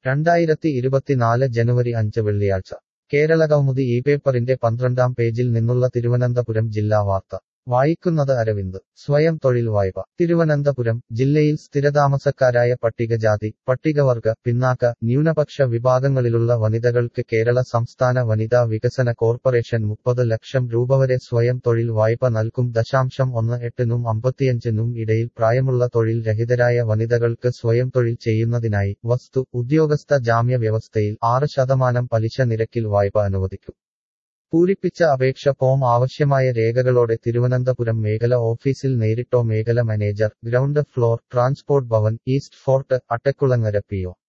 രണ്ടായിരത്തി ഇരുപത്തിനാല് ജനുവരി അഞ്ച് വെള്ളിയാഴ്ച കേരളകൗമുദി ഈ പേപ്പറിന്റെ പന്ത്രണ്ടാം പേജിൽ നിന്നുള്ള തിരുവനന്തപുരം ജില്ലാ വാർത്ത വായിക്കുന്നത് അരവിന്ദ് സ്വയം തൊഴിൽ വായ്പ തിരുവനന്തപുരം ജില്ലയിൽ സ്ഥിരതാമസക്കാരായ പട്ടികജാതി പട്ടികവർഗ പിന്നാക്ക ന്യൂനപക്ഷ വിഭാഗങ്ങളിലുള്ള വനിതകൾക്ക് കേരള സംസ്ഥാന വനിതാ വികസന കോർപ്പറേഷൻ മുപ്പത് ലക്ഷം രൂപ വരെ സ്വയം തൊഴിൽ വായ്പ നൽകും ദശാംശം ഒന്ന് എട്ടിനും അമ്പത്തിയഞ്ചിനും ഇടയിൽ പ്രായമുള്ള തൊഴിൽ രഹിതരായ വനിതകൾക്ക് സ്വയം തൊഴിൽ ചെയ്യുന്നതിനായി വസ്തു ഉദ്യോഗസ്ഥ ജാമ്യ വ്യവസ്ഥയിൽ ആറ് ശതമാനം പലിശ നിരക്കിൽ വായ്പ അനുവദിക്കും പൂരിപ്പിച്ച അപേക്ഷ ഫോം ആവശ്യമായ രേഖകളോടെ തിരുവനന്തപുരം മേഖല ഓഫീസിൽ നേരിട്ടോ മേഖല manager ground floor transport Bhavan east fort Attakulangara P O